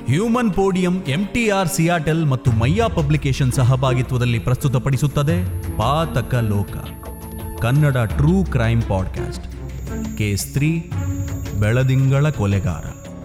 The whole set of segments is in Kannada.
ಹ್ಯೂಮನ್ ಪೋಡಿಯಂ ಎಂಟಿಆರ್ ಸಿಯಾಟೆಲ್ ಮತ್ತು ಮಯ್ಯಾ ಪಬ್ಲಿಕೇಶನ್ ಸಹಭಾಗಿತ್ವದಲ್ಲಿ ಪ್ರಸ್ತುತಪಡಿಸುತ್ತದೆ Pathaka Loka Kannada true crime podcast case three ಬೆಳದಿಂಗಳ ಕೊಲೆಗಾರ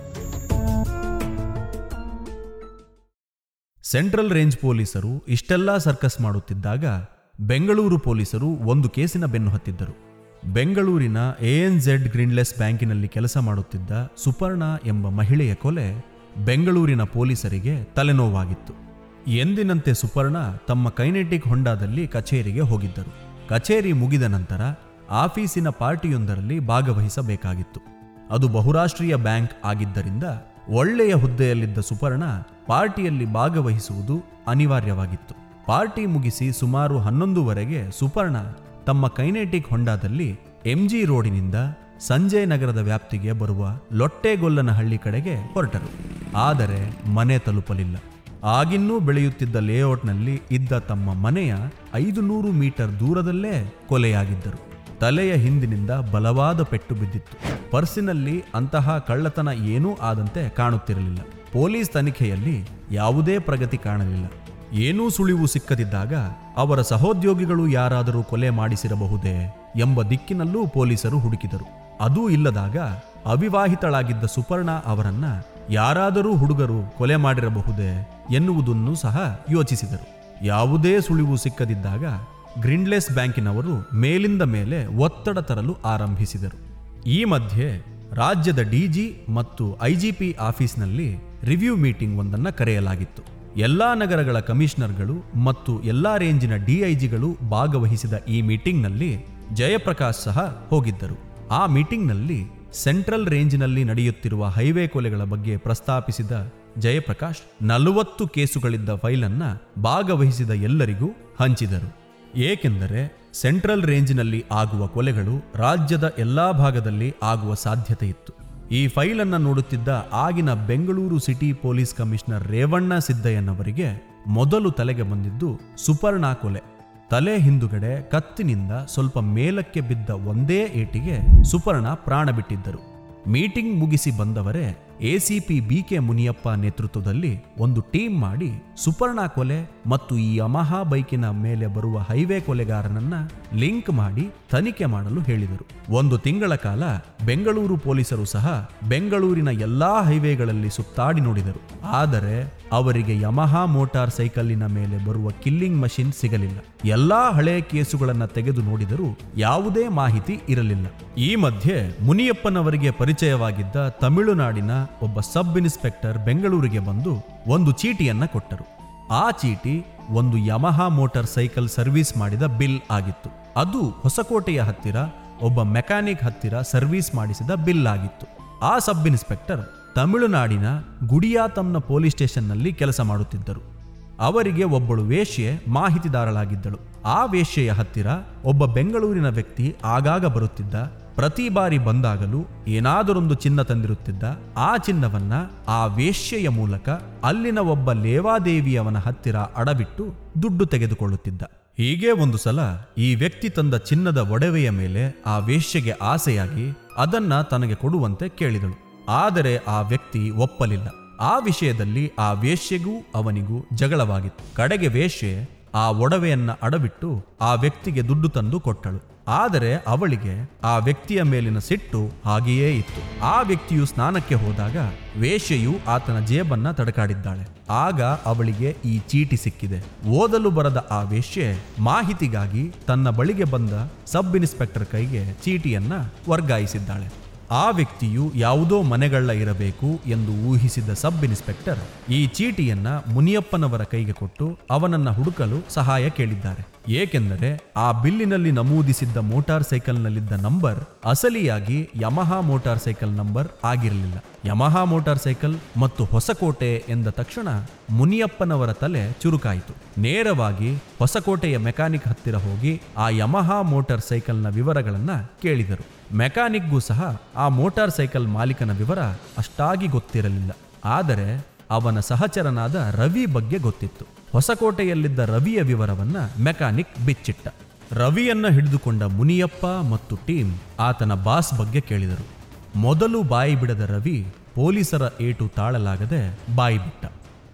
ಸೆಂಟ್ರಲ್ ರೇಂಜ್ ಪೊಲೀಸರು ಇಷ್ಟೆಲ್ಲ ಸರ್ಕಸ್ ಮಾಡುತ್ತಿದ್ದಾಗ ಬೆಂಗಳೂರು ಪೊಲೀಸರು ಒಂದು ಕೇಸಿನ ಬೆನ್ನು ಹತ್ತಿದ್ದರು ಬೆಂಗಳೂರಿನ ಎಎನ್ಝೆಡ್ ಗ್ರೀನ್ಲೆಸ್ ಬ್ಯಾಂಕಿನಲ್ಲಿ ಕೆಲಸ ಮಾಡುತ್ತಿದ್ದ ಸುಪರ್ಣ ಎಂಬ ಮಹಿಳೆಯ ಕೊಲೆ ಬೆಂಗಳೂರಿನ ಪೊಲೀಸರಿಗೆ ತಲೆನೋವಾಗಿತ್ತು ಎಂದಿನಂತೆ ಸುಪರ್ಣ ತಮ್ಮ ಕೈನೆಟಿಕ್ ಹೊಂಡಾದಲ್ಲಿ ಕಚೇರಿಗೆ ಹೋಗಿದ್ದರು ಕಚೇರಿ ಮುಗಿದ ನಂತರ ಆಫೀಸಿನ ಪಾರ್ಟಿಯೊಂದರಲ್ಲಿ ಭಾಗವಹಿಸಬೇಕಾಗಿತ್ತು ಅದು ಬಹುರಾಷ್ಟ್ರೀಯ ಬ್ಯಾಂಕ್ ಆಗಿದ್ದರಿಂದ ಒಳ್ಳೆಯ ಹುದ್ದೆಯಲ್ಲಿದ್ದ ಸುಪರ್ಣ ಪಾರ್ಟಿಯಲ್ಲಿ ಭಾಗವಹಿಸುವುದು ಅನಿವಾರ್ಯವಾಗಿತ್ತು ಪಾರ್ಟಿ ಮುಗಿಸಿ ಸುಮಾರು ಹನ್ನೊಂದುವರೆಗೆ ಸುಪರ್ಣ ತಮ್ಮ ಕೈನೆಟಿಕ್ ಹೊಂಡಾದಲ್ಲಿ ಎಂಜಿ ರೋಡಿನಿಂದ ಸಂಜಯ್ ನಗರದ ವ್ಯಾಪ್ತಿಗೆ ಬರುವ ಲೊಟ್ಟೆಗೊಲ್ಲನಹಳ್ಳಿ ಕಡೆಗೆ ಹೊರಟರು ಆದರೆ ಮನೆ ತಲುಪಲಿಲ್ಲ ಆಗಿನ್ನೂ ಬೆಳೆಯುತ್ತಿದ್ದ ಲೇಔಟ್ನಲ್ಲಿ ಇದ್ದ ತಮ್ಮ ಮನೆಯ ಐದು ನೂರು ಮೀಟರ್ ದೂರದಲ್ಲೇ ಕೊಲೆಯಾಗಿದ್ದರು ತಲೆಯ ಹಿಂದಿನಿಂದ ಬಲವಾದ ಪೆಟ್ಟು ಬಿದ್ದಿತ್ತು ಪರ್ಸಿನಲ್ಲಿ ಅಂತಹ ಕಳ್ಳತನ ಏನೂ ಆದಂತೆ ಕಾಣುತ್ತಿರಲಿಲ್ಲ ಪೊಲೀಸ್ ತನಿಖೆಯಲ್ಲಿ ಯಾವುದೇ ಪ್ರಗತಿ ಕಾಣಲಿಲ್ಲ ಏನೂ ಸುಳಿವು ಸಿಕ್ಕದಿದ್ದಾಗ ಅವರ ಸಹೋದ್ಯೋಗಿಗಳು ಯಾರಾದರೂ ಕೊಲೆ ಮಾಡಿಸಿರಬಹುದೇ ಎಂಬ ದಿಕ್ಕಿನಲ್ಲೂ ಪೊಲೀಸರು ಹುಡುಕಿದರು ಅದೂ ಇಲ್ಲದಾಗ ಅವಿವಾಹಿತಳಾಗಿದ್ದ ಸುಪರ್ಣ ಅವರನ್ನ ಯಾರಾದರೂ ಹುಡುಗರು ಕೊಲೆ ಮಾಡಿರಬಹುದೇ ಎನ್ನುವುದನ್ನು ಸಹ ಯೋಚಿಸಿದರು ಯಾವುದೇ ಸುಳಿವು ಸಿಕ್ಕದಿದ್ದಾಗ ಗ್ರೀನ್ಲೆಸ್ ಬ್ಯಾಂಕಿನವರು ಮೇಲಿಂದ ಮೇಲೆ ಒತ್ತಡ ತರಲು ಆರಂಭಿಸಿದರು ಈ ಮಧ್ಯೆ ರಾಜ್ಯದ ಡಿಜಿ ಮತ್ತು ಐಜಿಪಿ ಆಫೀಸ್ನಲ್ಲಿ ರಿವ್ಯೂ ಮೀಟಿಂಗ್ ಒಂದನ್ನು ಕರೆಯಲಾಗಿತ್ತು ಎಲ್ಲಾ ನಗರಗಳ ಕಮಿಷನರ್ಗಳು ಮತ್ತು ಎಲ್ಲಾ ರೇಂಜಿನ ಡಿಐಜಿಗಳು ಭಾಗವಹಿಸಿದ ಈ ಮೀಟಿಂಗ್ನಲ್ಲಿ ಜಯಪ್ರಕಾಶ್ ಸಹ ಹೋಗಿದ್ದರು ಆ ಮೀಟಿಂಗ್ನಲ್ಲಿ ಸೆಂಟ್ರಲ್ ರೇಂಜಿನಲ್ಲಿ ನಡೆಯುತ್ತಿರುವ ಹೈವೇ ಕೊಲೆಗಳ ಬಗ್ಗೆ ಪ್ರಸ್ತಾಪಿಸಿದ ಜಯಪ್ರಕಾಶ್ ನಲವತ್ತು ಕೇಸುಗಳಿದ್ದ ಫೈಲನ್ನ ಭಾಗವಹಿಸಿದ ಎಲ್ಲರಿಗೂ ಹಂಚಿದರು ಏಕೆಂದರೆ ಸೆಂಟ್ರಲ್ ರೇಂಜಿನಲ್ಲಿ ಆಗುವ ಕೊಲೆಗಳು ರಾಜ್ಯದ ಎಲ್ಲಾ ಭಾಗದಲ್ಲಿ ಆಗುವ ಸಾಧ್ಯತೆ ಇತ್ತು ಈ ಫೈಲನ್ನು ನೋಡುತ್ತಿದ್ದ ಆಗಿನ Bengaluru city police commissioner Revanna ಸಿದ್ದಯ್ಯನವರಿಗೆ ಮೊದಲು ತಲೆಗೆ ಬಂದಿದ್ದು ಸುಪರ್ಣ ಕೊಲೆ ತಲೆ ಹಿಂದುಗಡೆ ಕತ್ತಿನಿಂದ ಸ್ವಲ್ಪ ಮೇಲಕ್ಕೆ ಬಿದ್ದ ಒಂದೇ ಏಟಿಗೆ ಸುಪರ್ಣ ಪ್ರಾಣ ಬಿಟ್ಟಿದ್ದರು ಮೀಟಿಂಗ್ ಮುಗಿಸಿ ಬಂದವರೇ ಎಸಿಪಿ ಬಿಕೆ ಮುನಿಯಪ್ಪ ನೇತೃತ್ವದಲ್ಲಿ ಒಂದು ಟೀಮ್ ಮಾಡಿ ಸುಪರ್ಣ ಕೊಲೆ ಮತ್ತು ಈ ಯಮಹಾ ಬೈಕಿನ ಮೇಲೆ ಬರುವ ಹೈವೇ ಕೊಲೆಗಾರನನ್ನ ಲಿಂಕ್ ಮಾಡಿ ತನಿಖೆ ಮಾಡಲು ಹೇಳಿದರು ಒಂದು ತಿಂಗಳ ಕಾಲ ಬೆಂಗಳೂರು ಪೊಲೀಸರು ಸಹ ಬೆಂಗಳೂರಿನ ಎಲ್ಲಾ ಹೈವೇಗಳಲ್ಲಿ ಸುತ್ತಾಡಿ ನೋಡಿದರು ಆದರೆ ಅವರಿಗೆ ಯಮಹಾ ಮೋಟಾರ್ ಸೈಕಲ್ಲಿನ ಮೇಲೆ ಬರುವ ಕಿಲ್ಲಿಂಗ್ ಮಷಿನ್ ಸಿಗಲಿಲ್ಲ ಎಲ್ಲಾ ಹಳೆ ಕೇಸುಗಳನ್ನ ತೆಗೆದು ನೋಡಿದರೂ ಯಾವುದೇ ಮಾಹಿತಿ ಇರಲಿಲ್ಲ ಈ ಮಧ್ಯೆ ಮುನಿಯಪ್ಪನವರಿಗೆ ಪರಿಚಯವಾಗಿದ್ದ ತಮಿಳುನಾಡಿನ ಒಬ್ಬ ಸಬ್ ಇನ್ಸ್ಪೆಕ್ಟರ್ ಬೆಂಗಳೂರಿಗೆ ಬಂದು ಒಂದು ಚೀಟಿಯನ್ನ ಕೊಟ್ಟರು ಆ ಚೀಟಿ ಒಂದು ಯಮಹಾ ಮೋಟಾರ್ ಸೈಕಲ್ ಸರ್ವಿಸ್ ಮಾಡಿದ ಬಿಲ್ ಆಗಿತ್ತು ಅದು ಹೊಸಕೋಟೆಯ ಹತ್ತಿರ ಒಬ್ಬ ಮೆಕ್ಯಾನಿಕ್ ಹತ್ತಿರ ಸರ್ವಿಸ್ ಮಾಡಿಸಿದ ಬಿಲ್ ಆಗಿತ್ತು ಆ ಸಬ್ ಇನ್ಸ್ಪೆಕ್ಟರ್ ತಮಿಳುನಾಡಿನ ಗುಡಿಯಾತಂನ ಪೊಲೀಸ್ ಸ್ಟೇಷನ್ನಲ್ಲಿ ಕೆಲಸ ಮಾಡುತ್ತಿದ್ದರು ಅವರಿಗೆ ಒಬ್ಬಳು ವೇಶ್ಯೆ ಮಾಹಿತಿದಾರಳಾಗಿದ್ದಳು ಆ ವೇಶ್ಯೆಯ ಹತ್ತಿರ ಒಬ್ಬ ಬೆಂಗಳೂರಿನ ವ್ಯಕ್ತಿ ಆಗಾಗ ಬರುತ್ತಿದ್ದ ಪ್ರತಿ ಬಾರಿ ಬಂದಾಗಲೂ ಏನಾದರೊಂದು ಚಿನ್ನ ತಂದಿರುತ್ತಿದ್ದ ಆ ಚಿನ್ನವನ್ನ ಆ ವೇಶ್ಯೆಯ ಮೂಲಕ ಅಲ್ಲಿನ ಒಬ್ಬ ಲೇವಾದೇವಿಯವನ ಹತ್ತಿರ ಅಡವಿಟ್ಟು ದುಡ್ಡು ತೆಗೆದುಕೊಳ್ಳುತ್ತಿದ್ದ ಹೀಗೆ ಒಂದು ಸಲ ಈ ವ್ಯಕ್ತಿ ತಂದ ಚಿನ್ನದ ಒಡವೆಯ ಮೇಲೆ ಆ ವೇಶ್ಯೆಗೆ ಆಸೆಯಾಗಿ ಅದನ್ನ ತನಗೆ ಕೊಡುವಂತೆ ಕೇಳಿದಳು ಆದರೆ ಆ ವ್ಯಕ್ತಿ ಒಪ್ಪಲಿಲ್ಲ ಆ ವಿಷಯದಲ್ಲಿ ಆ ವೇಶ್ಯೆಗೂ ಅವನಿಗೂ ಜಗಳವಾಗಿತ್ತು ಕಡೆಗೆ ವೇಶ್ಯೆ ಆ ಒಡವೆಯನ್ನ ಅಡವಿಟ್ಟು ಆ ವ್ಯಕ್ತಿಗೆ ದುಡ್ಡು ತಂದು ಕೊಟ್ಟಳು ಆದರೆ ಅವಳಿಗೆ ಆ ವ್ಯಕ್ತಿಯ ಮೇಲಿನ ಸಿಟ್ಟು ಹಾಗೆಯೇ ಇತ್ತು ಆ ವ್ಯಕ್ತಿಯು ಸ್ನಾನಕ್ಕೆ ಹೋದಾಗ ವೇಶ್ಯೆಯು ಆತನ ಜೇಬನ್ನ ತಡಕಾಡಿದ್ದಾಳೆ ಆಗ ಅವಳಿಗೆ ಈ ಚೀಟಿ ಸಿಕ್ಕಿದೆ ಓದಲು ಬರದ ಆ ವೇಶ್ಯೆ ಮಾಹಿತಿಗಾಗಿ ತನ್ನ ಬಳಿಗೆ ಬಂದ ಸಬ್ ಇನ್ಸ್ಪೆಕ್ಟರ್ ಕೈಗೆ ಚೀಟಿಯನ್ನ ವರ್ಗಾಯಿಸಿದ್ದಾಳೆ ಆ ವ್ಯಕ್ತಿಯು ಯಾವುದೋ ಮನೆಗಳ್ಳ ಇರಬೇಕು ಎಂದು ಊಹಿಸಿದ ಸಬ್ ಇನ್ಸ್ಪೆಕ್ಟರ್ ಈ ಚೀಟಿಯನ್ನ ಮುನಿಯಪ್ಪನವರ ಕೈಗೆ ಕೊಟ್ಟು ಅವನನ್ನ ಹುಡುಕಲು ಸಹಾಯ ಕೇಳಿದ್ದಾರೆ ಏಕೆಂದರೆ ಆ ಬಿಲ್ಲಿನಲ್ಲಿ ನಮೂದಿಸಿದ್ದ ಮೋಟಾರ್ ಸೈಕಲ್ನಲ್ಲಿದ್ದ ನಂಬರ್ ಅಸಲಿಯಾಗಿ ಯಮಹಾ ಮೋಟಾರ್ ಸೈಕಲ್ ನಂಬರ್ ಆಗಿರಲಿಲ್ಲ ಯಮಹಾ ಮೋಟಾರ್ ಸೈಕಲ್ ಮತ್ತು ಹೊಸಕೋಟೆ ಎಂದ ತಕ್ಷಣ ಮುನಿಯಪ್ಪನವರ ತಲೆ ಚುರುಕಾಯಿತು ನೇರವಾಗಿ ಹೊಸಕೋಟೆಯ ಮೆಕ್ಯಾನಿಕ್ ಹತ್ತಿರ ಹೋಗಿ ಆ ಯಮಹಾ ಮೋಟಾರ್ ಸೈಕಲ್ನ ವಿವರಗಳನ್ನ ಕೇಳಿದರು ಮೆಕ್ಯಾನಿಕ್ಗೂ ಸಹ ಆ ಮೋಟಾರ್ ಸೈಕಲ್ ಮಾಲೀಕನ ವಿವರ ಅಷ್ಟಾಗಿ ಗೊತ್ತಿರಲಿಲ್ಲ ಆದರೆ ಅವನ ಸಹಚರನಾದ ರವಿ ಬಗ್ಗೆ ಗೊತ್ತಿತ್ತು ಹೊಸಕೋಟೆಯಲ್ಲಿದ್ದ ರವಿಯ ವಿವರವನ್ನ ಮೆಕ್ಯಾನಿಕ್ ಬಿಚ್ಚಿಟ್ಟ ರವಿಯನ್ನ ಹಿಡಿದುಕೊಂಡ ಮುನಿಯಪ್ಪ ಮತ್ತು ಟೀಮ್ ಆತನ ಬಾಸ್ ಬಗ್ಗೆ ಕೇಳಿದರು ಮೊದಲು ಬಾಯಿ ಬಿಡದ ರವಿ ಪೊಲೀಸರ ಏಟು ತಾಳಲಾಗದೆ ಬಾಯಿ ಬಿಟ್ಟ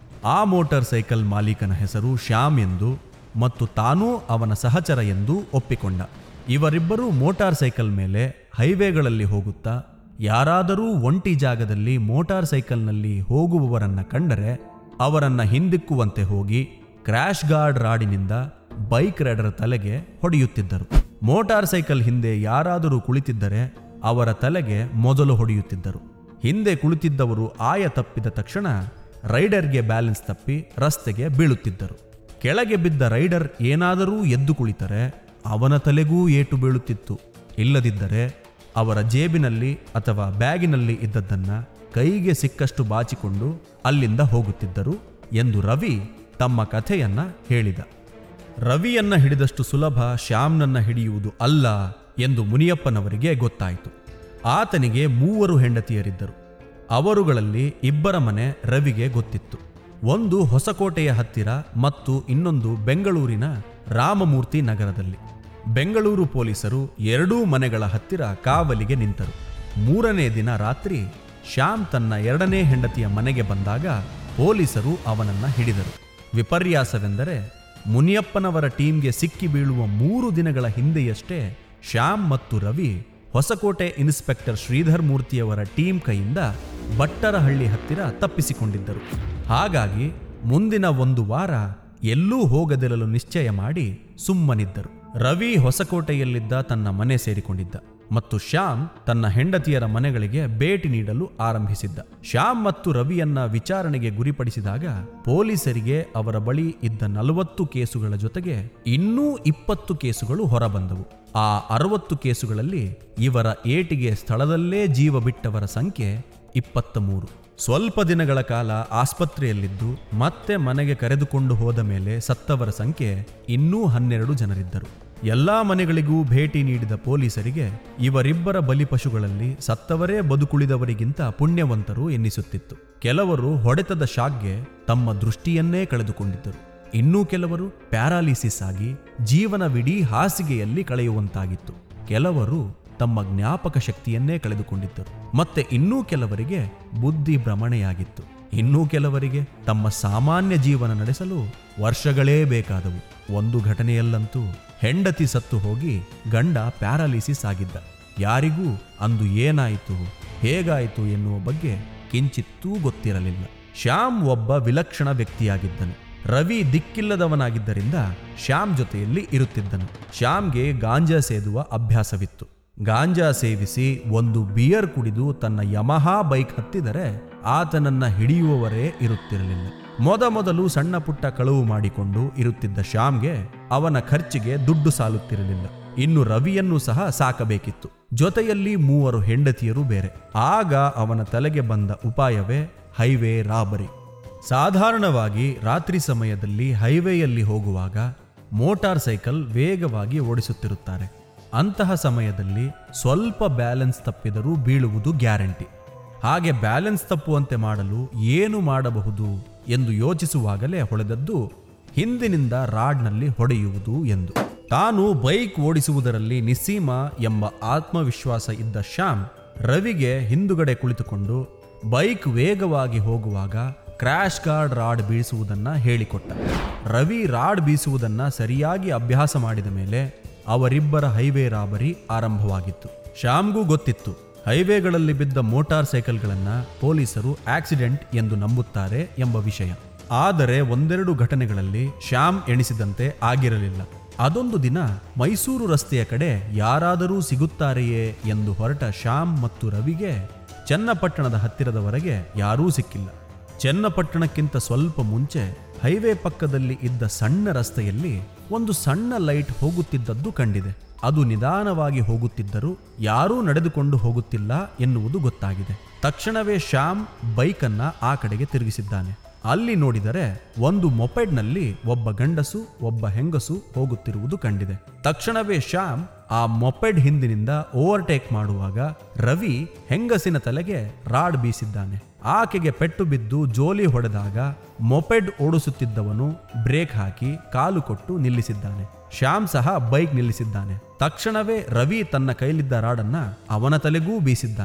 ಆ ಮೋಟಾರ್ ಸೈಕಲ್ ಮಾಲೀಕನ ಹೆಸರು ಶ್ಯಾಮ್ ಎಂದು ಮತ್ತು ತಾನೂ ಅವನ ಸಹಚರ ಎಂದು ಒಪ್ಪಿಕೊಂಡ ಇವರಿಬ್ಬರೂ ಮೋಟಾರ್ ಸೈಕಲ್ ಮೇಲೆ ಹೈವೇಗಳಲ್ಲಿ ಹೋಗುತ್ತಾ ಯಾರಾದರೂ ಒಂಟಿ ಜಾಗದಲ್ಲಿ ಮೋಟಾರ್ ಸೈಕಲ್ನಲ್ಲಿ ಹೋಗುವವರನ್ನ ಕಂಡರೆ ಅವರನ್ನ ಹಿಂದಿಕ್ಕುವಂತೆ ಹೋಗಿ ಕ್ರ್ಯಾಶ್ ಗಾರ್ಡ್ ರಾಡಿನಿಂದ ಬೈಕ್ ರೈಡರ್ ತಲೆಗೆ ಹೊಡೆಯುತ್ತಿದ್ದರು ಮೋಟಾರ್ ಸೈಕಲ್ ಹಿಂದೆ ಯಾರಾದರೂ ಕುಳಿತಿದ್ದರೆ ಅವರ ತಲೆಗೆ ಮೊದಲು ಹೊಡೆಯುತ್ತಿದ್ದರು ಹಿಂದೆ ಕುಳಿತಿದ್ದವರು ಆಯ ತಪ್ಪಿದ ತಕ್ಷಣ ರೈಡರ್ಗೆ ಬ್ಯಾಲೆನ್ಸ್ ತಪ್ಪಿ ರಸ್ತೆಗೆ ಬೀಳುತ್ತಿದ್ದರು ಕೆಳಗೆ ಬಿದ್ದ ರೈಡರ್ ಏನಾದರೂ ಎದ್ದು ಕುಳಿತರೆ ಅವನ ತಲೆಗೂ ಏಟು ಬೀಳುತ್ತಿತ್ತು ಇಲ್ಲದಿದ್ದರೆ ಅವರ ಜೇಬಿನಲ್ಲಿ ಅಥವಾ ಬ್ಯಾಗಿನಲ್ಲಿ ಇದ್ದದ್ದನ್ನ ಕೈಗೆ ಸಿಕ್ಕಷ್ಟು ಬಾಚಿಕೊಂಡು ಅಲ್ಲಿಂದ ಹೋಗುತ್ತಿದ್ದರು ಎಂದು ರವಿ ತಮ್ಮ ಕಥೆಯನ್ನ ಹೇಳಿದ ರವಿಯನ್ನ ಹಿಡಿದಷ್ಟು ಸುಲಭ ಶ್ಯಾಮ್ನನ್ನ ಹಿಡಿಯುವುದು ಅಲ್ಲ ಎಂದು ಮುನಿಯಪ್ಪನವರಿಗೆ ಗೊತ್ತಾಯಿತು ಆತನಿಗೆ ಮೂವರು ಹೆಂಡತಿಯರಿದ್ದರು ಅವರುಗಳಲ್ಲಿ ಇಬ್ಬರ ಮನೆ ರವಿಗೆ ಗೊತ್ತಿತ್ತು ಒಂದು ಹೊಸಕೋಟೆಯ ಹತ್ತಿರ ಮತ್ತು ಇನ್ನೊಂದು ಬೆಂಗಳೂರಿನ ರಾಮಮೂರ್ತಿ ನಗರದಲ್ಲಿ ಬೆಂಗಳೂರು ಪೊಲೀಸರು ಎರಡೂ ಮನೆಗಳ ಹತ್ತಿರ ಕಾವಲಿಗೆ ನಿಂತರು ಮೂರನೇ ದಿನ ರಾತ್ರಿ ಶ್ಯಾಮ್ ತನ್ನ ಎರಡನೇ ಹೆಂಡತಿಯ ಮನೆಗೆ ಬಂದಾಗ ಪೊಲೀಸರು ಅವನನ್ನ ಹಿಡಿದರು ವಿಪರ್ಯಾಸವೆಂದರೆ ಮುನಿಯಪ್ಪನವರ ಟೀಮ್ಗೆ ಸಿಕ್ಕಿ ಬೀಳುವ ಮೂರು ದಿನಗಳ ಹಿಂದೆಯಷ್ಟೇ ಶ್ಯಾಮ್ ಮತ್ತು ರವಿ ಹೊಸಕೋಟೆ ಇನ್ಸ್ಪೆಕ್ಟರ್ ಶ್ರೀಧರ್ ಮೂರ್ತಿಯವರ ಟೀಮ್ ಕೈಯಿಂದ ಬಟ್ಟರಹಳ್ಳಿ ಹತ್ತಿರ ತಪ್ಪಿಸಿಕೊಂಡಿದ್ದರು ಹಾಗಾಗಿ ಮುಂದಿನ ಒಂದು ವಾರ ಎಲ್ಲೂ ಹೋಗದಿರಲು ನಿಶ್ಚಯ ಮಾಡಿ ಸುಮ್ಮನಿದ್ದರು ರವಿ ಹೊಸಕೋಟೆಯಲ್ಲಿದ್ದ ತನ್ನ ಮನೆ ಸೇರಿಕೊಂಡಿದ್ದ ಮತ್ತು ಶ್ಯಾಮ್ ತನ್ನ ಹೆಂಡತಿಯರ ಮನೆಗಳಿಗೆ ಭೇಟಿ ನೀಡಲು ಆರಂಭಿಸಿದ್ದ ಶ್ಯಾಮ್ ಮತ್ತು ರವಿಯನ್ನ ವಿಚಾರಣೆಗೆ ಗುರಿಪಡಿಸಿದಾಗ ಪೊಲೀಸರಿಗೆ ಅವರ ಬಳಿ ಇದ್ದ ನಲವತ್ತು ಕೇಸುಗಳ ಜೊತೆಗೆ ಇನ್ನೂ ಇಪ್ಪತ್ತು ಕೇಸುಗಳು ಹೊರಬಂದವು ಆ ಅರವತ್ತು ಕೇಸುಗಳಲ್ಲಿ ಇವರ ಏಟಿಗೆ ಸ್ಥಳದಲ್ಲೇ ಜೀವ ಬಿಟ್ಟವರ ಸಂಖ್ಯೆ ಇಪ್ಪತ್ತ ಮೂರು ಸ್ವಲ್ಪ ದಿನಗಳ ಕಾಲ ಆಸ್ಪತ್ರೆಯಲ್ಲಿದ್ದು ಮತ್ತೆ ಮನೆಗೆ ಕರೆದುಕೊಂಡು ಹೋದ ಮೇಲೆ ಸತ್ತವರ ಸಂಖ್ಯೆ ಇನ್ನೂ ಹನ್ನೆರಡು ಜನರಿದ್ದರು ಎಲ್ಲಾ ಮನೆಗಳಿಗೂ ಭೇಟಿ ನೀಡಿದ ಪೊಲೀಸರಿಗೆ ಇವರಿಬ್ಬರ ಬಲಿಪಶುಗಳಲ್ಲಿ ಸತ್ತವರೇ ಬದುಕುಳಿದವರಿಗಿಂತ ಪುಣ್ಯವಂತರು ಎನ್ನಿಸುತ್ತಿತ್ತು ಕೆಲವರು ಹೊಡೆತದ ಶಾಕ್ಗೆ ತಮ್ಮ ದೃಷ್ಟಿಯನ್ನೇ ಕಳೆದುಕೊಂಡಿದ್ದರು ಇನ್ನೂ ಕೆಲವರು ಪ್ಯಾರಾಲಿಸಿಸ್ ಆಗಿ ಜೀವನವಿಡೀ ಹಾಸಿಗೆಯಲ್ಲಿ ಕಳೆಯುವಂತಾಗಿತ್ತು ಕೆಲವರು ತಮ್ಮ ಜ್ಞಾಪಕ ಶಕ್ತಿಯನ್ನೇ ಕಳೆದುಕೊಂಡಿದ್ದರು ಮತ್ತೆ ಇನ್ನೂ ಕೆಲವರಿಗೆ ಬುದ್ಧಿ ಭ್ರಮಣೆಯಾಗಿತ್ತು ಇನ್ನೂ ಕೆಲವರಿಗೆ ತಮ್ಮ ಸಾಮಾನ್ಯ ಜೀವನ ನಡೆಸಲು ವರ್ಷಗಳೇ ಬೇಕಾದವು ಒಂದು ಘಟನೆಯಲ್ಲಂತೂ ಹೆಂಡತಿ ಸತ್ತು ಹೋಗಿ ಗಂಡ ಪ್ಯಾರಾಲಿಸಿಸ್ ಆಗಿದ್ದ ಯಾರಿಗೂ ಅಂದು ಏನಾಯಿತು ಹೇಗಾಯಿತು ಎನ್ನುವ ಬಗ್ಗೆ ಕಿಂಚಿತ್ತೂ ಗೊತ್ತಿರಲಿಲ್ಲ ಶ್ಯಾಮ್ ಒಬ್ಬ ವಿಲಕ್ಷಣ ವ್ಯಕ್ತಿಯಾಗಿದ್ದನು ರವಿ ದಿಕ್ಕಿಲ್ಲದವನಾಗಿದ್ದರಿಂದ ಶ್ಯಾಮ್ ಜೊತೆಯಲ್ಲಿ ಇರುತ್ತಿದ್ದನು ಶ್ಯಾಮ್ಗೆ ಗಾಂಜಾ ಸೇದುವ ಅಭ್ಯಾಸವಿತ್ತು ಗಾಂಜಾ ಸೇವಿಸಿ ಒಂದು ಬಿಯರ್ ಕುಡಿದು ತನ್ನ ಯಮಹಾ ಬೈಕ್ ಹತ್ತಿದರೆ ಆತನನ್ನ ಹಿಡಿಯುವವರೇ ಇರುತ್ತಿರಲಿಲ್ಲ ಮೊದಮೊದಲು ಸಣ್ಣ ಪುಟ್ಟ ಕಳವು ಮಾಡಿಕೊಂಡು ಇರುತ್ತಿದ್ದ ಶ್ಯಾಮ್ಗೆ ಅವನ ಖರ್ಚಿಗೆ ದುಡ್ಡು ಸಾಲುತ್ತಿರಲಿಲ್ಲ ಇನ್ನು ರವಿಯನ್ನು ಸಹ ಸಾಕಬೇಕಿತ್ತು ಜೊತೆಯಲ್ಲಿ ಮೂವರು ಹೆಂಡತಿಯರು ಬೇರೆ ಆಗ ಅವನ ತಲೆಗೆ ಬಂದ ಉಪಾಯವೇ ಹೈವೇ ರಾಬರಿ ಸಾಧಾರಣವಾಗಿ ರಾತ್ರಿ ಸಮಯದಲ್ಲಿ ಹೈವೇಯಲ್ಲಿ ಹೋಗುವಾಗ ಮೋಟಾರ್ ಸೈಕಲ್ ವೇಗವಾಗಿ ಓಡಿಸುತ್ತಿರುತ್ತಾರೆ ಅಂತಹ ಸಮಯದಲ್ಲಿ ಸ್ವಲ್ಪ ಬ್ಯಾಲೆನ್ಸ್ ತಪ್ಪಿದರೂ ಬೀಳುವುದು ಗ್ಯಾರಂಟಿ ಹಾಗೆ ಬ್ಯಾಲೆನ್ಸ್ ತಪ್ಪುವಂತೆ ಮಾಡಲು ಏನು ಮಾಡಬಹುದು ಎಂದು ಯೋಚಿಸುವಾಗಲೇ ಹೊಳೆದದ್ದು ಹಿಂದಿನಿಂದ ರಾಡ್ನಲ್ಲಿ ಹೊಡೆಯುವುದು ಎಂದು ತಾನು ಬೈಕ್ ಓಡಿಸುವುದರಲ್ಲಿ ನಿಸ್ಸೀಮ ಎಂಬ ಆತ್ಮವಿಶ್ವಾಸ ಇದ್ದ ಶ್ಯಾಮ್ ರವಿಗೆ ಹಿಂದುಗಡೆ ಕುಳಿತುಕೊಂಡು ಬೈಕ್ ವೇಗವಾಗಿ ಹೋಗುವಾಗ ಕ್ರ್ಯಾಶ್ ಗಾರ್ಡ್ ರಾಡ್ ಬೀಸುವುದನ್ನ ಹೇಳಿಕೊಟ್ಟ ರವಿ ರಾಡ್ ಬೀಸುವುದನ್ನ ಸರಿಯಾಗಿ ಅಭ್ಯಾಸ ಮಾಡಿದ ಮೇಲೆ ಅವರಿಬ್ಬರ ಹೈವೇ ರಾಬರಿ ಆರಂಭವಾಗಿತ್ತು ಶ್ಯಾಮ್ಗೂ ಗೊತ್ತಿತ್ತು ಹೈವೇಗಳಲ್ಲಿ ಬಿದ್ದ ಮೋಟಾರ್ ಸೈಕಲ್ಗಳನ್ನ ಪೊಲೀಸರು ಆಕ್ಸಿಡೆಂಟ್ ಎಂದು ನಂಬುತ್ತಾರೆ ಎಂಬ ವಿಷಯ ಆದರೆ ಒಂದೆರಡು ಘಟನೆಗಳಲ್ಲಿ ಶ್ಯಾಮ್ ಎಣಿಸಿದಂತೆ ಆಗಿರಲಿಲ್ಲ ಅದೊಂದು ದಿನ ಮೈಸೂರು ರಸ್ತೆಯ ಕಡೆ ಯಾರಾದರೂ ಸಿಗುತ್ತಾರೆಯೇ ಎಂದು ಹೊರಟ ಶ್ಯಾಮ್ ಮತ್ತು ರವಿಗೆ ಚನ್ನಪಟ್ಟಣದ ಹತ್ತಿರದವರೆಗೆ ಯಾರೂ ಸಿಕ್ಕಿಲ್ಲ ಚನ್ನಪಟ್ಟಣಕ್ಕಿಂತ ಸ್ವಲ್ಪ ಮುಂಚೆ ಹೈವೇ ಪಕ್ಕದಲ್ಲಿ ಇದ್ದ ಸಣ್ಣ ರಸ್ತೆಯಲ್ಲಿ ಒಂದು ಸಣ್ಣ ಲೈಟ್ ಹೋಗುತ್ತಿದ್ದದ್ದು ಕಂಡಿದೆ ಅದು ನಿಧಾನವಾಗಿ ಹೋಗುತ್ತಿದ್ದರೂ ಯಾರೂ ನಡೆದುಕೊಂಡು ಹೋಗುತ್ತಿಲ್ಲ ಎನ್ನುವುದು ಗೊತ್ತಾಗಿದೆ ತಕ್ಷಣವೇ ಶ್ಯಾಮ್ ಬೈಕನ್ನ ಆ ಕಡೆಗೆ ತಿರುಗಿಸಿದ್ದಾನೆ ಅಲ್ಲಿ ನೋಡಿದರೆ ಒಂದು ಮೊಪೆಡ್ನಲ್ಲಿ ಒಬ್ಬ ಗಂಡಸು ಒಬ್ಬ ಹೆಂಗಸು ಹೋಗುತ್ತಿರುವುದು ಕಂಡಿದೆ ತಕ್ಷಣವೇ ಶ್ಯಾಮ್ ಆ ಮೊಪೆಡ್ ಹಿಂದಿನಿಂದ ಓವರ್ಟೇಕ್ ಮಾಡುವಾಗ ರವಿ ಹೆಂಗಸಿನ ತಲೆಗೆ ರಾಡ್ ಬೀಸಿದ್ದಾನೆ ಆಕೆಗೆ ಪೆಟ್ಟು ಬಿದ್ದು ಜೋಲಿ ಹೊಡೆದಾಗ ಮೊಪೆಡ್ ಓಡಿಸುತ್ತಿದ್ದವನು ಬ್ರೇಕ್ ಹಾಕಿ ಕಾಲು ಕೊಟ್ಟು ನಿಲ್ಲಿಸಿದ್ದಾನೆ ಶ್ಯಾಮ್ ಸಹ ಬೈಕ್ ನಿಲ್ಲಿಸಿದ್ದಾನೆ ತಕ್ಷಣವೇ ರವಿ ತನ್ನ ಕೈಲಿದ್ದ ರಾಡನ್ನ ಅವನ ತಲೆಗೂ ಬೀಸಿದ್ದಾನೆ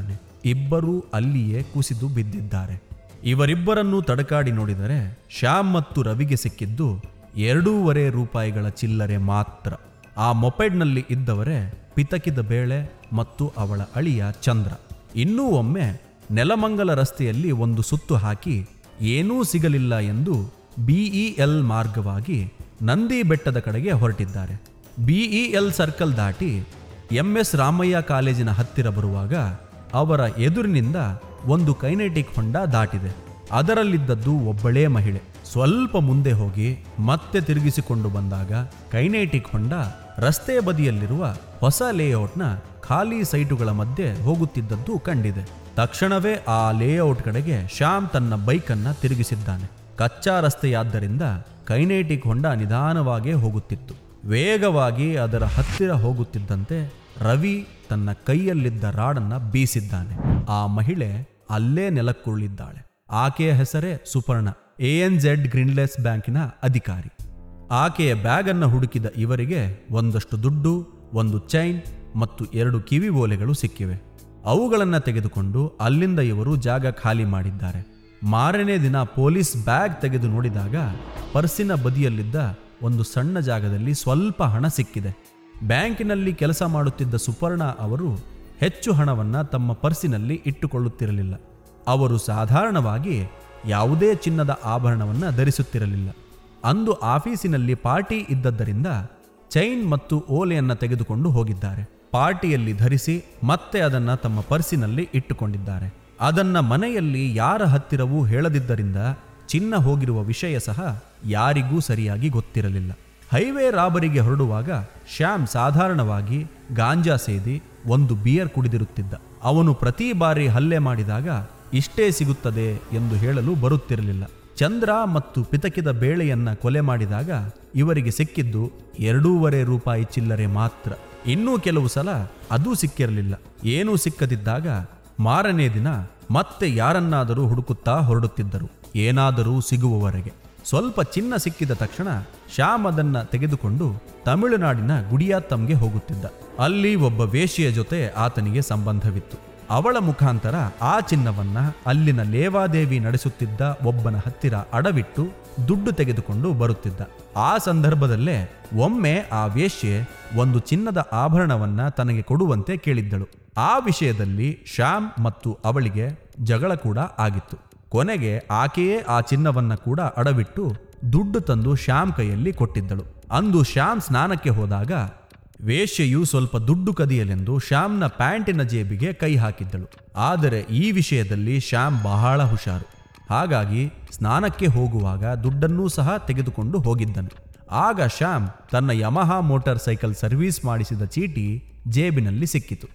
ಇಬ್ಬರೂ ಅಲ್ಲಿಯೇ ಕುಸಿದು ಬಿದ್ದಿದ್ದಾರೆ ಇವರಿಬ್ಬರನ್ನೂ ತಡಕಾಡಿ ನೋಡಿದರೆ ಶ್ಯಾಮ್ ಮತ್ತು ರವಿಗೆ ಸಿಕ್ಕಿದ್ದು ಎರಡೂವರೆ ರೂಪಾಯಿಗಳ ಚಿಲ್ಲರೆ ಮಾತ್ರ ಆ ಮೊಪೆಡ್ನಲ್ಲಿ ಇದ್ದವರೇ ಪಿತಕಿದ ಬೇಳೆ ಮತ್ತು ಅವಳ ಅಳಿಯ ಚಂದ್ರ ಇನ್ನೂ ಒಮ್ಮೆ ನೆಲಮಂಗಲ ರಸ್ತೆಯಲ್ಲಿ ಒಂದು ಸುತ್ತು ಹಾಕಿ ಏನೂ ಸಿಗಲಿಲ್ಲ ಎಂದು ಬಿಇಎಲ್ ಮಾರ್ಗವಾಗಿ ನಂದಿ ಬೆಟ್ಟದ ಕಡೆಗೆ ಹೊರಟಿದ್ದಾರೆ ಬಿಇಎಲ್ ಸರ್ಕಲ್ ದಾಟಿ ಎಂಎಸ್ ರಾಮಯ್ಯ ಕಾಲೇಜಿನ ಹತ್ತಿರ ಬರುವಾಗ ಅವರ ಎದುರಿನಿಂದ ಒಂದು ಕೈನೆಟಿಕ್ ಹೊಂಡ ದಾಟಿದೆ ಅದರಲ್ಲಿದ್ದದ್ದು ಒಬ್ಬಳೇ ಮಹಿಳೆ ಸ್ವಲ್ಪ ಮುಂದೆ ಹೋಗಿ ಮತ್ತೆ ತಿರುಗಿಸಿಕೊಂಡು ಬಂದಾಗ ಕೈನೆಟಿಕ್ ಹೊಂಡ ರಸ್ತೆ ಬದಿಯಲ್ಲಿರುವ ಹೊಸ ಲೇಔಟ್ನ ಖಾಲಿ ಸೈಟುಗಳ ಮಧ್ಯೆ ಹೋಗುತ್ತಿದ್ದದ್ದು ಕಂಡಿದೆ ತಕ್ಷಣವೇ ಆ ಲೇಔಟ್ ಕಡೆಗೆ ಶ್ಯಾಮ್ ತನ್ನ ಬೈಕನ್ನ ತಿರುಗಿಸಿದ್ದಾನೆ ಕಚ್ಚಾ ರಸ್ತೆಯಾದ್ದರಿಂದ ಕೈನೇಟಿಕ್ ಹೊಂಡ ನಿಧಾನವಾಗೇ ಹೋಗುತ್ತಿತ್ತು ವೇಗವಾಗಿ ಅದರ ಹತ್ತಿರ ಹೋಗುತ್ತಿದ್ದಂತೆ ರವಿ ತನ್ನ ಕೈಯಲ್ಲಿದ್ದ ರಾಡನ್ನ ಬೀಸಿದ್ದಾನೆ ಆ ಮಹಿಳೆ ಅಲ್ಲೇ ನೆಲಕ್ಕುರುಳಿದ್ದಾಳೆ ಆಕೆಯ ಹೆಸರೇ ಸುಪರ್ಣ ಎಎನ್ ಜೆಡ್ ಗ್ರೀನ್ಲೆಸ್ ಬ್ಯಾಂಕಿನ ಅಧಿಕಾರಿ ಆಕೆಯ ಬ್ಯಾಗ್ ಅನ್ನು ಹುಡುಕಿದ ಇವರಿಗೆ ಒಂದಷ್ಟು ದುಡ್ಡು ಒಂದು ಚೈನ್ ಮತ್ತು ಎರಡು ಕಿವಿ ಓಲೆಗಳು ಸಿಕ್ಕಿವೆ ಅವುಗಳನ್ನು ತೆಗೆದುಕೊಂಡು ಅಲ್ಲಿಂದ ಇವರು ಜಾಗ ಖಾಲಿ ಮಾಡಿದ್ದಾರೆ ಮಾರನೇ ದಿನ ಪೊಲೀಸ್ ಬ್ಯಾಗ್ ತೆಗೆದು ನೋಡಿದಾಗ ಪರ್ಸಿನ ಬದಿಯಲ್ಲಿದ್ದ ಒಂದು ಸಣ್ಣ ಜಾಗದಲ್ಲಿ ಸ್ವಲ್ಪ ಹಣ ಸಿಕ್ಕಿದೆ ಬ್ಯಾಂಕಿನಲ್ಲಿ ಕೆಲಸ ಮಾಡುತ್ತಿದ್ದ ಸುಪರ್ಣ ಅವರು ಹೆಚ್ಚು ಹಣವನ್ನ ತಮ್ಮ ಪರ್ಸಿನಲ್ಲಿ ಇಟ್ಟುಕೊಳ್ಳುತ್ತಿರಲಿಲ್ಲ ಅವರು ಸಾಧಾರಣವಾಗಿ ಯಾವುದೇ ಚಿನ್ನದ ಆಭರಣವನ್ನ ಧರಿಸುತ್ತಿರಲಿಲ್ಲ ಅಂದು ಆಫೀಸಿನಲ್ಲಿ ಪಾರ್ಟಿ ಇದ್ದದ್ದರಿಂದ ಚೈನ್ ಮತ್ತು ಓಲೆಯನ್ನ ತೆಗೆದುಕೊಂಡು ಹೋಗಿದ್ದಾರೆ ಪಾರ್ಟಿಯಲ್ಲಿ ಧರಿಸಿ ಮತ್ತೆ ಅದನ್ನ ತಮ್ಮ ಪರ್ಸಿನಲ್ಲಿ ಇಟ್ಟುಕೊಂಡಿದ್ದಾರೆ ಅದನ್ನ ಮನೆಯಲ್ಲಿ ಯಾರ ಹತ್ತಿರವೂ ಹೇಳದಿದ್ದರಿಂದ ಚಿನ್ನ ಹೋಗಿರುವ ವಿಷಯ ಸಹ ಯಾರಿಗೂ ಸರಿಯಾಗಿ ಗೊತ್ತಿರಲಿಲ್ಲ ಹೈವೇ ರಾಬರಿಗೆ ಹೊರಡುವಾಗ ಶ್ಯಾಮ್ ಸಾಧಾರಣವಾಗಿ ಗಾಂಜಾ ಸೇದಿ ಒಂದು ಬಿಯರ್ ಕುಡಿದಿರುತ್ತಿದ್ದ ಅವನು ಪ್ರತಿ ಬಾರಿ ಹಲ್ಲೆ ಮಾಡಿದಾಗ ಇಷ್ಟೇ ಸಿಗುತ್ತದೆ ಎಂದು ಹೇಳಲು ಬರುತ್ತಿರಲಿಲ್ಲ ಚಂದ್ರ ಮತ್ತು ಪಿತಕಿದ ಬೇಳೆಯನ್ನ ಕೊಲೆ ಮಾಡಿದಾಗ ಇವರಿಗೆ ಸಿಕ್ಕಿದ್ದು ಎರಡೂವರೆ ರೂಪಾಯಿ ಚಿಲ್ಲರೆ ಮಾತ್ರ ಇನ್ನೂ ಕೆಲವು ಸಲ ಅದೂ ಸಿಕ್ಕಿರಲಿಲ್ಲ ಏನೂ ಸಿಕ್ಕದಿದ್ದಾಗ ಮಾರನೇ ದಿನ ಮತ್ತೆ ಯಾರನ್ನಾದರೂ ಹುಡುಕುತ್ತಾ ಹೊರಡುತ್ತಿದ್ದರು ಏನಾದರೂ ಸಿಗುವವರೆಗೆ ಸ್ವಲ್ಪ ಚಿನ್ನ ಸಿಕ್ಕಿದ ತಕ್ಷಣ ಶ್ಯಾಮ್ ಅದನ್ನ ತೆಗೆದುಕೊಂಡು ತಮಿಳುನಾಡಿನ ಗುಡಿಯಾತ್ತಂಗೆ ಹೋಗುತ್ತಿದ್ದ ಅಲ್ಲಿ ಒಬ್ಬ ವೇಶ್ಯೆಯ ಜೊತೆ ಆತನಿಗೆ ಸಂಬಂಧವಿತ್ತು ಅವಳ ಮುಖಾಂತರ ಆ ಚಿನ್ನವನ್ನ ಅಲ್ಲಿನ ಲೇವಾದೇವಿ ನಡೆಸುತ್ತಿದ್ದ ಒಬ್ಬನ ಹತ್ತಿರ ಅಡವಿಟ್ಟು ದುಡ್ಡು ತೆಗೆದುಕೊಂಡು ಬರುತ್ತಿದ್ದ ಆ ಸಂದರ್ಭದಲ್ಲೇ ಒಮ್ಮೆ ಆ ವೇಶ್ಯೆ ಒಂದು ಚಿನ್ನದ ಆಭರಣವನ್ನ ತನಗೆ ಕೊಡುವಂತೆ ಕೇಳಿದ್ದಳು ಆ ವಿಷಯದಲ್ಲಿ ಶ್ಯಾಮ್ ಮತ್ತು ಅವಳಿಗೆ ಜಗಳ ಕೂಡ ಆಗಿತ್ತು ಕೊನೆಗೆ ಆಕೆಯೇ ಆ ಚಿನ್ನವನ್ನ ಕೂಡ ಅಡವಿಟ್ಟು ದುಡ್ಡು ತಂದು ಶ್ಯಾಮ್ ಕೈಯಲ್ಲಿ ಕೊಟ್ಟಿದ್ದಳು ಅಂದು ಶ್ಯಾಮ್ ಸ್ನಾನಕ್ಕೆ ಹೋದಾಗ ವೇಶ್ಯೆಯು ಸ್ವಲ್ಪ ದುಡ್ಡು ಕದಿಯಲೆಂದು ಶ್ಯಾಮ್ನ ಪ್ಯಾಂಟಿನ ಜೇಬಿಗೆ ಕೈ ಹಾಕಿದ್ದಳು ಆದರೆ ಈ ವಿಷಯದಲ್ಲಿ ಶ್ಯಾಮ್ ಬಹಳ ಹುಷಾರು ಹಾಗಾಗಿ ಸ್ನಾನಕ್ಕೆ ಹೋಗುವಾಗ ದುಡ್ಡನ್ನೂ ಸಹ ತೆಗೆದುಕೊಂಡು ಹೋಗಿದ್ದನು ಆಗ ಶ್ಯಾಮ್ ತನ್ನ ಯಮಹಾ ಮೋಟಾರ್ ಸೈಕಲ್ ಸರ್ವೀಸ್ ಮಾಡಿಸಿದ ಚೀಟಿ ಜೇಬಿನಲ್ಲಿ ಸಿಕ್ಕಿತು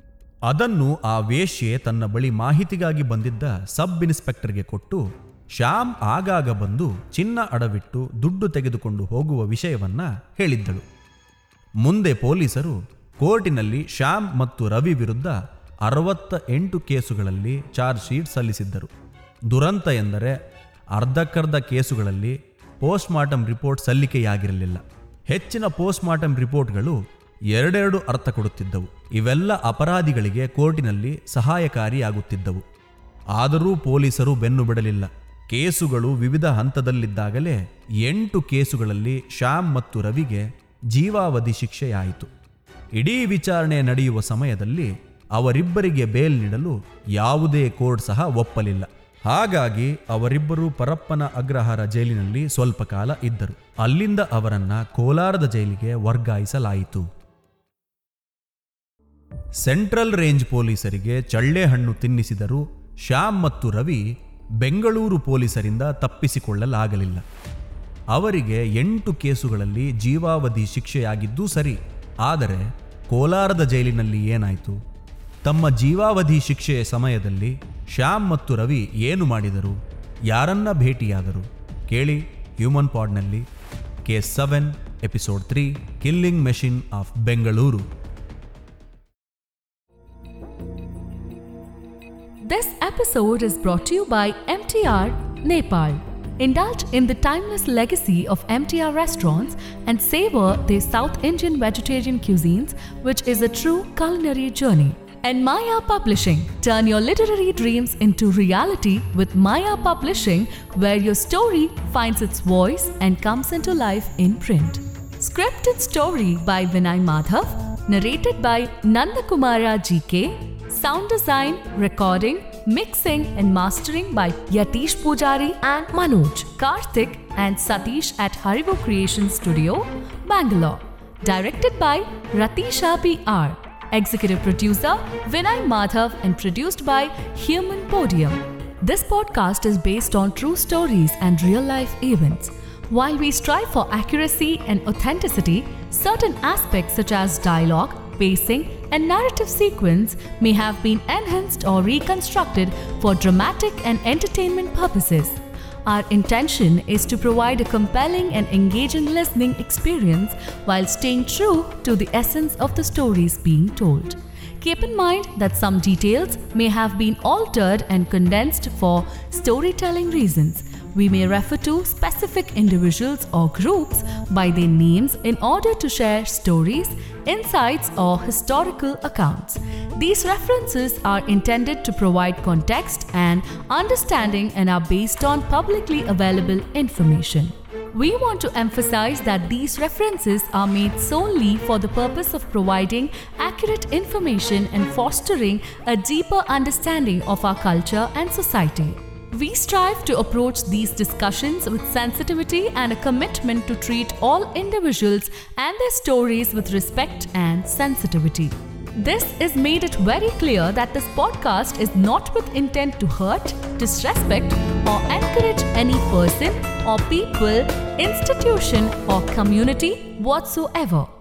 ಅದನ್ನು ಆ ವೇಶ್ಯೆ ತನ್ನ ಬಳಿ ಮಾಹಿತಿಗಾಗಿ ಬಂದಿದ್ದ ಸಬ್ ಇನ್ಸ್ಪೆಕ್ಟರ್ಗೆ ಕೊಟ್ಟು ಶ್ಯಾಮ್ ಆಗಾಗ ಬಂದು ಚಿನ್ನ ಅಡವಿಟ್ಟು ದುಡ್ಡು ತೆಗೆದುಕೊಂಡು ಹೋಗುವ ವಿಷಯವನ್ನ ಹೇಳಿದ್ದಳು ಮುಂದೆ ಪೊಲೀಸರು ಕೋರ್ಟಿನಲ್ಲಿ ಶ್ಯಾಮ್ ಮತ್ತು ರವಿ ವಿರುದ್ಧ ಅರವತ್ತ ಎಂಟು ಕೇಸುಗಳಲ್ಲಿ ಚಾರ್ಜ್ ಶೀಟ್ ಸಲ್ಲಿಸಿದ್ದರು ದುರಂತ ಎಂದರೆ ಅರ್ಧಕ್ಕರ್ಧ ಕೇಸುಗಳಲ್ಲಿ ಪೋಸ್ಟ್ಮಾರ್ಟಮ್ ರಿಪೋರ್ಟ್ ಸಲ್ಲಿಕೆಯಾಗಿರಲಿಲ್ಲ ಹೆಚ್ಚಿನ ಪೋಸ್ಟ್ಮಾರ್ಟಮ್ ರಿಪೋರ್ಟ್ಗಳು ಎರಡೆರಡು ಅರ್ಥ ಕೊಡುತ್ತಿದ್ದವು ಇವೆಲ್ಲ ಅಪರಾಧಿಗಳಿಗೆ ಕೋರ್ಟಿನಲ್ಲಿ ಸಹಾಯಕಾರಿಯಾಗುತ್ತಿದ್ದವು ಆದರೂ ಪೊಲೀಸರು ಬೆನ್ನು ಬಿಡಲಿಲ್ಲ ಕೇಸುಗಳು ವಿವಿಧ ಹಂತದಲ್ಲಿದ್ದಾಗಲೇ ಎಂಟು ಕೇಸುಗಳಲ್ಲಿ ಶ್ಯಾಮ್ ಮತ್ತು ರವಿಗೆ ಜೀವಾವಧಿ ಶಿಕ್ಷೆಯಾಯಿತು ಇಡೀ ವಿಚಾರಣೆ ನಡೆಯುವ ಸಮಯದಲ್ಲಿ ಅವರಿಬ್ಬರಿಗೆ ಬೇಲ್ ನೀಡಲು ಯಾವುದೇ ಕೋರ್ಟ್ ಸಹ ಒಪ್ಪಲಿಲ್ಲ ಹಾಗಾಗಿ ಅವರಿಬ್ಬರು ಪರಪ್ಪನ ಅಗ್ರಹಾರ ಜೈಲಿನಲ್ಲಿ ಸ್ವಲ್ಪ ಕಾಲ ಇದ್ದರು ಅಲ್ಲಿಂದ ಅವರನ್ನ ಕೋಲಾರದ ಜೈಲಿಗೆ ವರ್ಗಾಯಿಸಲಾಯಿತು ಸೆಂಟ್ರಲ್ ರೇಂಜ್ ಪೊಲೀಸರಿಗೆ ಚಳ್ಳೆ ಹಣ್ಣು ತಿನ್ನಿಸಿದರೂ ಶ್ಯಾಮ್ ಮತ್ತು ರವಿ ಬೆಂಗಳೂರು ಪೊಲೀಸರಿಂದ ತಪ್ಪಿಸಿಕೊಳ್ಳಲಾಗಲಿಲ್ಲ ಅವರಿಗೆ ಎಂಟು ಕೇಸುಗಳಲ್ಲಿ ಜೀವಾವಧಿ ಶಿಕ್ಷೆಯಾಗಿದ್ದೂ ಸರಿ ಆದರೆ ಕೋಲಾರದ ಜೈಲಿನಲ್ಲಿ ಏನಾಯಿತು ತಮ್ಮ ಜೀವಾವಧಿ ಶಿಕ್ಷೆಯ ಸಮಯದಲ್ಲಿ ಶ್ಯಾಮ್ ಮತ್ತು ರವಿ ಏನು ಮಾಡಿದರು ಯಾರನ್ನ ಭೇಟಿಯಾದರು ಕೇಳಿ ಹ್ಯೂಮನ್ ಪಾಡ್ನಲ್ಲಿ case seven episode three killing machine of Bengaluru This episode is brought to you by MTR Nepal. Indulge in the timeless legacy of MTR restaurants and savor their South Indian vegetarian cuisines, which is a true culinary journey. And Maya Publishing. Turn your literary dreams into reality with Maya Publishing, where your story finds its voice and comes into life in print. Scripted story by Vinay Madhav, narrated by Nandakumara GK, sound design, recording, mixing, and mastering by Yatish Pujari and Manoj, Karthik, and Satish at Haribo Creation Studio, Bangalore. Directed by Ratisha PR. Executive producer Vinay Madhav and produced by Human Podium. This podcast is based on true stories and real life events. While we strive for accuracy and authenticity, certain aspects such as dialogue, pacing, and narrative sequence may have been enhanced or reconstructed for dramatic and entertainment purposes. Our intention is to provide a compelling and engaging listening experience while staying true to the essence of the stories being told. Keep in mind that some details may have been altered and condensed for storytelling reasons. We may refer to specific individuals or groups by their names in order to share stories, insights, or historical accounts. These references are intended to provide context and understanding and are based on publicly available information. We want to emphasize that these references are made solely for the purpose of providing accurate information and fostering a deeper understanding of our culture and society. We strive to approach these discussions with sensitivity and a commitment to treat all individuals and their stories with respect and sensitivity. This is made it very clear that this podcast is not with intent to hurt, disrespect, or encourage any person or people, institution, or community whatsoever.